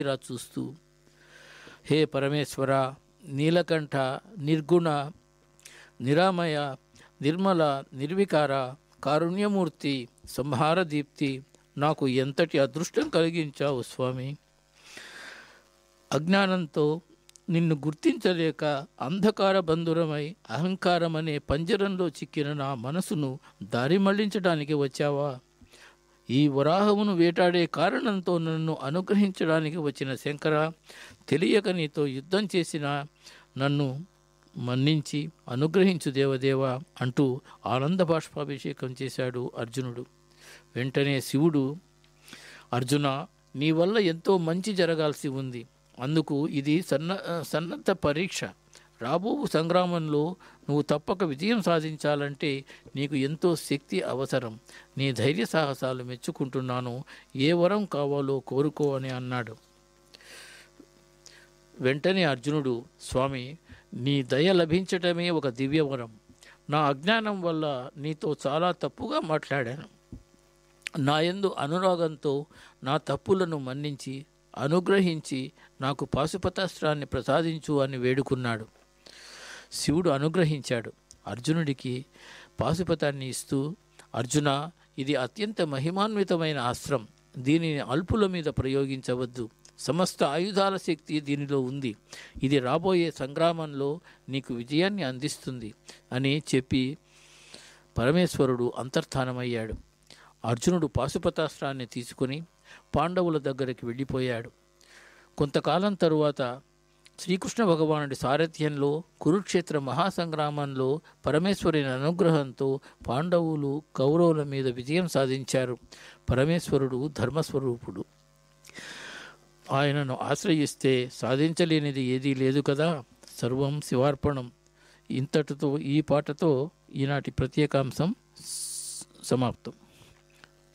ఇలా చూస్తూ హే పరమేశ్వర నీలకంఠ నిర్గుణ నిరామయ నిర్మల నిర్వికార కారుణ్యమూర్తి సంహార దీప్తి నాకు ఎంతటి అదృష్టం కలిగించావు స్వామి అజ్ఞానంతో నిన్ను గుర్తించలేక అంధకార బంధురమై అహంకారం అనే పంజరంలో చిక్కిన నా మనసును దారి మళ్లించడానికి వచ్చావా ఈ వరాహమును వేటాడే కారణంతో నన్ను అనుగ్రహించడానికి వచ్చిన శంకర తెలియక నీతో యుద్ధం చేసిన నన్ను మన్నించి అనుగ్రహించు దేవదేవ అంటూ ఆనంద బాష్పాభిషేకం చేశాడు అర్జునుడు వెంటనే శివుడు అర్జున నీ వల్ల ఎంతో మంచి జరగాల్సి ఉంది అందుకు ఇది సన్న సన్నద్ధ పరీక్ష రాబో సంగ్రామంలో నువ్వు తప్పక విజయం సాధించాలంటే నీకు ఎంతో శక్తి అవసరం నీ ధైర్య సాహసాలు మెచ్చుకుంటున్నాను ఏ వరం కావాలో కోరుకో అని అన్నాడు వెంటనే అర్జునుడు స్వామి నీ దయ లభించటమే ఒక దివ్యవరం నా అజ్ఞానం వల్ల నీతో చాలా తప్పుగా మాట్లాడాను నా యందు అనురాగంతో నా తప్పులను మన్నించి అనుగ్రహించి నాకు పాశుపతాస్త్రాన్ని ప్రసాదించు అని వేడుకున్నాడు శివుడు అనుగ్రహించాడు అర్జునుడికి పాశుపతాన్ని ఇస్తూ అర్జున ఇది అత్యంత మహిమాన్వితమైన అస్త్రం దీనిని అల్పుల మీద ప్రయోగించవద్దు సమస్త ఆయుధాల శక్తి దీనిలో ఉంది ఇది రాబోయే సంగ్రామంలో నీకు విజయాన్ని అందిస్తుంది అని చెప్పి పరమేశ్వరుడు అంతర్ధానమయ్యాడు అర్జునుడు పాశుపతాస్త్రాన్ని తీసుకుని పాండవుల దగ్గరికి వెళ్ళిపోయాడు కొంతకాలం తరువాత శ్రీకృష్ణ భగవానుడి సారథ్యంలో కురుక్షేత్ర మహాసంగ్రామంలో పరమేశ్వరుని అనుగ్రహంతో పాండవులు కౌరవుల మీద విజయం సాధించారు పరమేశ్వరుడు ధర్మస్వరూపుడు ఆయనను ఆశ్రయిస్తే సాధించలేనిది ఏదీ లేదు కదా సర్వం శివార్పణం ఇంతటితో ఈ పాటతో ఈనాటి ప్రత్యేకాంశం సమాప్తం